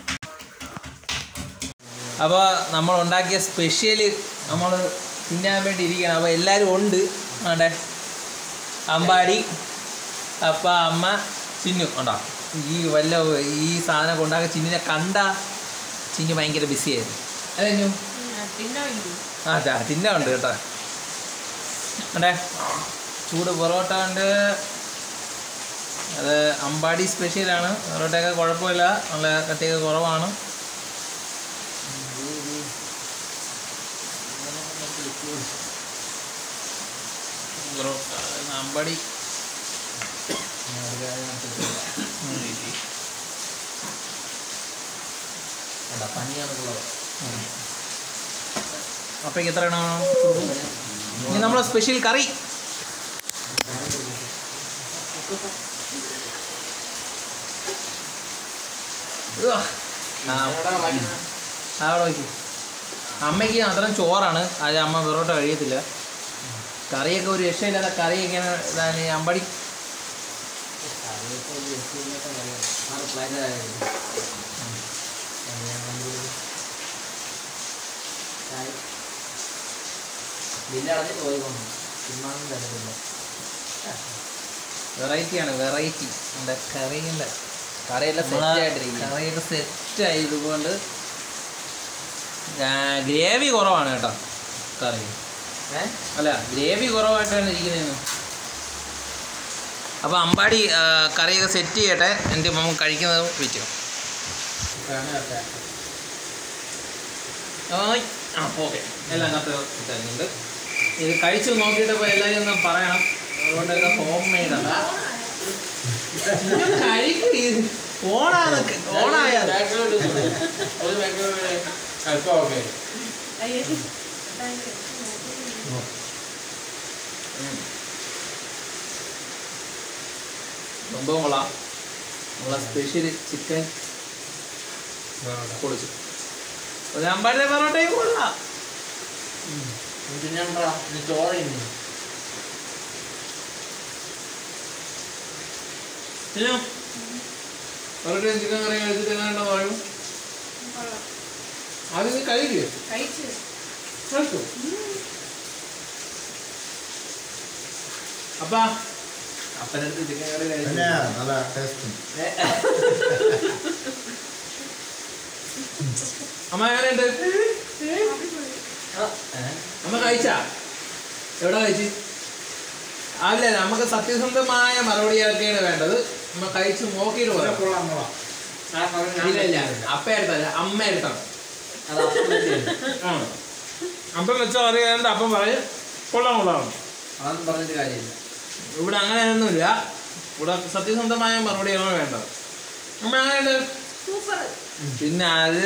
അപ്പോൾ നമ്മൾ ഉണ്ടാക്കിയ സ്പെഷ്യൽ നമ്മൾ തിന്നാൻ വേണ്ടി ഇരിക്കുകയാണ് അപ്പോൾ എല്ലാവരും ഉണ്ട് ആണ്ടെ അമ്പാടി അപ്പ അമ്മ ചിന്നു ഉണ്ടോ ഈ വല്ല ഈ സാധനം ഉണ്ടാക്കിയ ചിന്നിനെ കണ്ട ചിന്നു ഭയങ്കര ബിസിയായിരുന്നു അതെന്നു ആ ചാ തിന്ന ഉണ്ട് കേട്ടോ അണ്ടേ ചൂട് പൊറോട്ട ഉണ്ട് അത് അമ്പാടി സ്പെഷ്യലാണ് പൊറോട്ടയൊക്കെ കുഴപ്പമില്ല നല്ല കട്ടിയൊക്കെ കുറവാണ് പൊറോട്ട അമ്പാടി പനിയാണുള്ളത് അപ്പേക്ക് എത്ര എണ്ണം ഇനി നമ്മളെ സ്പെഷ്യൽ കറി ഉവ്വ. ആ, ആ, അവിടെ വയ്ക്കും അമ്മയ്ക്ക് അത്രയും ചോറാണ് അത് അമ്മ പൊറോട്ട കഴിയത്തില്ല കറിയൊക്കെ ഒരു രക്ഷയില്ലാത്ത കറിയൊക്കെയാണ് ഇതാണ് ഈ അമ്പടി ബില്ലടച്ചിട്ട് പോയിക്കൊണ്ടു തിന്നാനും തരത്തില്ല വെറൈറ്റിയാണ് വെറൈറ്റി എന്താ കറിയുണ്ട് കറിയെല്ലാം സെറ്റായിട്ടിരിക്കും കറിയൊക്കെ സെറ്റായി ഇതുകൊണ്ട് ഗ്രേവി കുറവാണ് കേട്ടോ കറി ഏഹ് അല്ല ഗ്രേവി കുറവായിട്ടാണ് ഇരിക്കുന്നതെന്ന് അപ്പോൾ അമ്പാടി ആ, കറിയൊക്കെ സെറ്റ് ചെയ്യട്ടെ എന്നിട്ട് നമുക്ക് കഴിക്കുന്നത് വെച്ചു ഓയ് ആ ഓക്കെ എല്ലാം കത്ത് തരുന്നുണ്ട് ഇത് കഴിച്ചു നോക്കിയിട്ട് ഇപ്പോൾ എല്ലാവരും ഒന്ന് പറയണം അതുകൊണ്ടൊക്കെ ഹോം മെയ്ഡാണ് കഴിക്കും ഓണാന്നൊക്കെ ഓണായാൽ സംഭവം കൊള്ളാം നമ്മളെ സ്പെഷ്യൽ ചിക്കൻ പൊളിച്ചു ഒരു അമ്പാടിയുടെ പൊറോട്ടയും കൊള്ളാം ചോറിന് ഇല്ലോ പൊറോട്ടയും ചിക്കൻ കറി കഴിച്ചിട്ട് എങ്ങനെയുണ്ടോ പറയൂ ആദ്യം നീ കഴിക്കേ കഴിച്ച് കഴിച്ചു അപ്പാ അപ്പനടുത്ത് ചിക്കൻ കറി കഴിച്ചു പിന്നെ നല്ല ടേസ്റ്റ് അമ്മ എങ്ങനെയുണ്ട് അമ്മ കഴിച്ചാ എവിടെ കഴിച്ച് അല്ല നമുക്ക് സത്യസന്ധമായ മറുപടിയൊക്കെയാണ് വേണ്ടത് നമ്മൾ കഴിച്ച് നോക്കിയിട്ട് പറയാം കൊള്ളാം കൊള്ളാം ഇല്ല ഇല്ല അപ്പ എടുത്തല്ല അമ്മ എടുത്താണ് അത് അപ്പം വെച്ചത്. അപ്പം വെച്ചാൽ അറിയാണ്ട് അപ്പം പറയും കൊള്ളാം കൊള്ളാം അതൊന്നും പറഞ്ഞിട്ട് കാര്യമില്ല ഇവിടെ അങ്ങനെയൊന്നുമില്ല ഇവിടെ സത്യസന്ധമായ മറുപടിയാണ് വേണ്ടത് അമ്മ അങ്ങനെയുണ്ട് സൂപ്പർ പിന്നെ അല്ല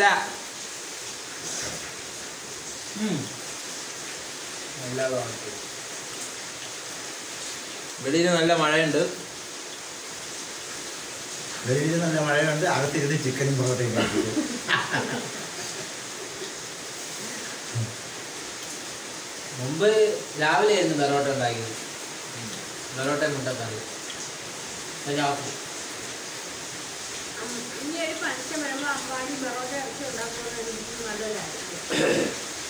ഉം. വെളിയിൽ നല്ല മഴയുണ്ട് വെളിയിൽ നല്ല മഴയുണ്ട് അകത്തിരുന്ന് ചിക്കനും പൊറോട്ടയും കഴിക്കും മുമ്പ് രാവിലെ ആയിരുന്നു പെറോട്ട ഉണ്ടാക്കിയത് പെറോട്ട മുട്ടക്കറി രാത്രി ഇനി ഒരു പണിക്ക് വരുമ്പോൾ അമ്പാടി ബറോട്ട ഇറച്ചി ഉണ്ടാക്കുന്നത് എനിക്ക് നല്ലതായിരിക്കും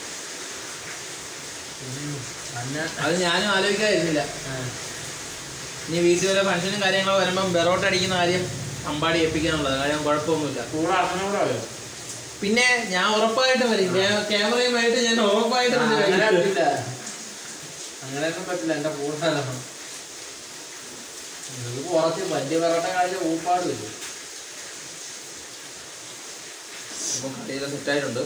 അന്ന് അത് ഞാനും ആലോചിക്കാതിരുന്നില്ല ഇനി വീട്ടിൽ വരെ ഫംഗ്ഷനും കാര്യങ്ങളും വരുമ്പം ബെറോട്ട് അടിക്കുന്ന കാര്യം അമ്പാടി ഏൽപ്പിക്കാനുള്ളത് കാര്യം കുഴപ്പമൊന്നുമില്ല കൂടെ അച്ഛനോട് അറിയോ പിന്നെ ഞാൻ ഉറപ്പായിട്ടും വരും ക്യാ- ക്യാമറയുമായിട്ട് ഞാൻ ഉറപ്പായിട്ടും വരും. അങ്ങനെ പറ്റില്ല അങ്ങനെയൊന്നും പറ്റില്ല എന്റെ കൂടുതലാണ് ഇത് കുറച്ച് വലിയ പെറോട്ട കാര്യം ഊപ്പാട് വരും അപ്പം കടയിലെ സെറ്റായിട്ടുണ്ട്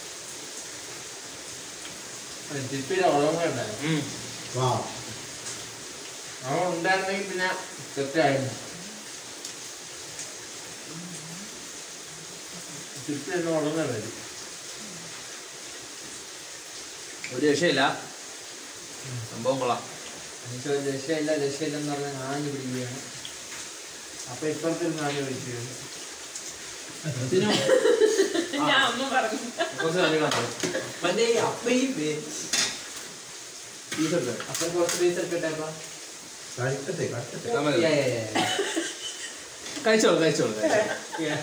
ജിപ്പിയുടെ ഉളവും കൂടെ ഉണ്ടായിരുന്നു വാ അവൻ ഉണ്ടായിരുന്നെങ്കിൽ പിന്നെ തെറ്റായിരുന്നു ജിപ്പി എന്നെ ഉടനെ വരും ഒരു രക്ഷയില്ല സംഭവം കൊള്ളാം എനിക്ക് ഒരു രക്ഷയില്ല രക്ഷയില്ല എന്ന് പറഞ്ഞാൽ ആഞ്ഞു പിടിക്കുകയാണ് അപ്പൊ ഇപ്പുറത്തിൽ ആഞ്ഞു പിടിക്കുകയാണ് ഇതിനും ഞാൻ അമ്മ പറഞ്ഞു കുറച്ച് കാര്യങ്ങളുണ്ട് മറ്റേ ഈ അപ്പയും പീസ് എടുത്ത് അപ്പം കുറച്ച് പൈസ എടുക്കട്ടെ കഴിക്കട്ടെ കഴിക്കട്ടെ കഴിച്ചോളൂ കഴിച്ചോളൂ കഴിച്ചോളൂ.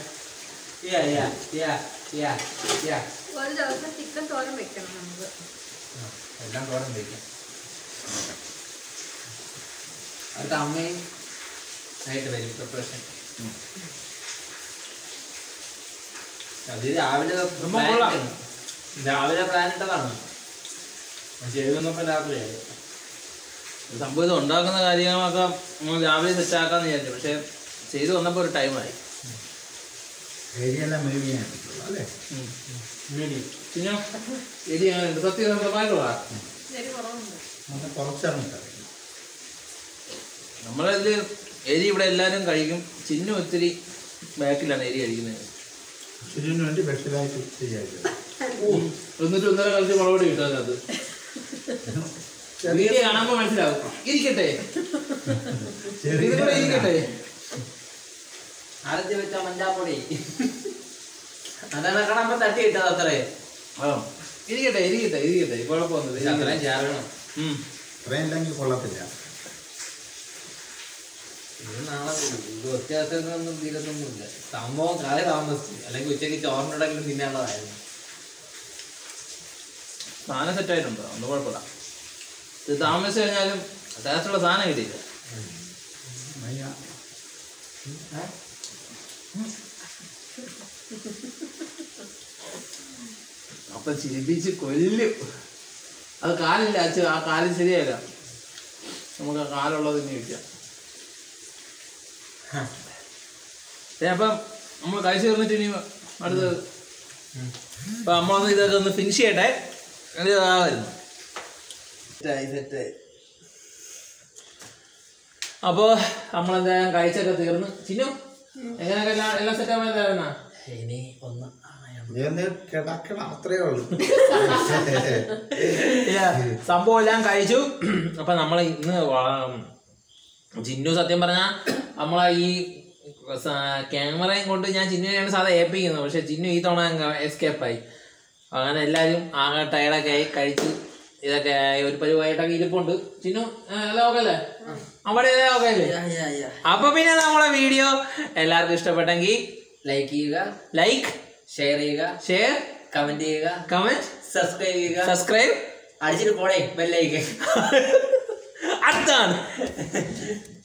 ഒരു ദിവസം ചിക്കൻ തോരൻ വെക്കണം നമുക്ക് എല്ലാം തോരം വയ്ക്കാം അടുത്ത അമ്മയും ആയിട്ട് വരും പ്രിപ്പറേഷൻ അത് രാവിലെ നമ്മ plan കൊള്ളാം. ഇട്ടതാണ്. രാവിലെ പ്ലാൻ ഇട്ടതാണ് ചെയ്തു വന്നപ്പോ രാത്രിയായി ഇത് സംഭവം ഇത് ഉണ്ടാക്കുന്ന കാര്യങ്ങളൊക്കെ നമ്മൾ രാവിലെ സെറ്റാക്കാന്ന് വിചാരിച്ചു പക്ഷെ ചെയ്തു വന്നപ്പോൾ ഒരു ടൈമായി ഏരിയെല്ലാം മേവ് ചെയ്യാൻ പറ്റുള്ളൂ അല്ലേ പിന്നെ എരി അങ്ങനെ സത്യസന്ധമായിട്ടുള്ള ശരി കുറവുണ്ട് നമുക്ക് കുറച്ചാണ് കറി നമ്മളിത് എരി ഇവിടെ എല്ലാവരും കഴിക്കും ചിന്നു ഒത്തിരി ബാക്കിലാണ് എരി കഴിക്കുന്നത് ഇതിനു വേണ്ടി സ്പെഷ്യലായിട്ട് ചെയ്യാറുണ്ട് എന്നിട്ട് ഒന്നര കളിച്ച് മുളക് കിട്ടും അതിനകത്ത് വീഡിയോ കാണുമ്പോൾ മനസ്സിലാവും ഇരിക്കട്ടെ ഇതിലൂടെ ഇരിക്കട്ടെ അരച്ച് വെച്ച മഞ്ചാപ്പൊടി അതാണ് കാണാൻ തട്ടി ഇട്ടത് അത്രേ ആ ഇരിക്കട്ടെ ഇരിക്കട്ടെ ഇരിക്കട്ടെ കുഴപ്പമൊന്നുമില്ല അത്രയും ചേർക്കണം ഉം. ഇത്രയും ഇല്ലെങ്കിൽ കൊള്ളത്തില്ല ഇത് നാളെ ഇത് വ്യത്യാസങ്ങളൊന്നും തീരത്തൊന്നുമില്ല സംഭവം കറി താമസിച്ചു അല്ലെങ്കിൽ ഉച്ചയ്ക്ക് ചോറിനോടെങ്കിലും തിന്നാനുള്ളതായിരുന്നു സാധനം സെറ്റായിട്ടുണ്ട് ഒന്നും കുഴപ്പമില്ല ഇത് താമസിച്ച് കഴിഞ്ഞാലും ടേസ്റ്റുള്ള സാധനം കിട്ടിയില്ല മയ്യ. അപ്പൊ ചിരിപ്പിച്ച് കൊല്ലും അത് കാലില്ല അച്ഛ ആ കാലിൽ ശരിയല്ല നമുക്ക് ആ കാലുള്ളത് ഇനി കിട്ടിയ അപ്പം നമ്മൾ കഴിച്ചു തീർന്നിട്ട് ഇനി അടുത്ത് അപ്പൊ നമ്മളൊന്ന് ഇതൊക്കെ ഒന്ന് ഫിനിഷ് ചെയ്യട്ടെ ഇത് ആ വരുന്നു അപ്പോൾ നമ്മളെന്തായാലും കഴിച്ചൊക്കെ തീർന്ന് ചിന്നു എങ്ങനെയൊക്കെ എല്ലാം എല്ലാം സെറ്റ് ആവാൻ ഇനി ഒന്ന് നീ ഒന്ന് കിടക്കണം അത്രേ ഉള്ളൂ ഇല്ല, സംഭവം എല്ലാം കഴിച്ചു അപ്പൊ നമ്മൾ ഇന്ന് വ- ചിന്നു സത്യം പറഞ്ഞ നമ്മളെ ഈ സ- ക്യാമറയും കൊണ്ട് ഞാൻ ചിന്നുവിനെയാണ് സാധാ ഏൽപ്പിക്കുന്നത് പക്ഷെ ചിന്നു ഈ തവണ എസ്കേപ്പായി അങ്ങനെ എല്ലാവരും ആകെ ടയർഡൊക്കെ ആയി കഴിച്ച് ഇതൊക്കെ ആയി ഒരു പരിപാടിയായിട്ടൊക്കെ ഇരിപ്പുണ്ട് ചിന്നു ആ, എല്ലാം ഓക്കെ അല്ലേ അവിടെ എല്ലാം ഓക്കെ അല്ലേ അപ്പൊ പിന്നെ നമ്മളെ വീഡിയോ എല്ലാവർക്കും ഇഷ്ടപ്പെട്ടെങ്കിൽ ലൈക്ക് ചെയ്യുക ലൈക്ക് ഷെയർ ചെയ്യുക ഷെയർ കമന്റ് ചെയ്യുക കമന്റ് സബ്സ്ക്രൈബ് ചെയ്യുക സബ്സ്ക്രൈബ് അടിച്ചിട്ട് പോടേ ബെല്ലൈക്ക് അടുത്താണ്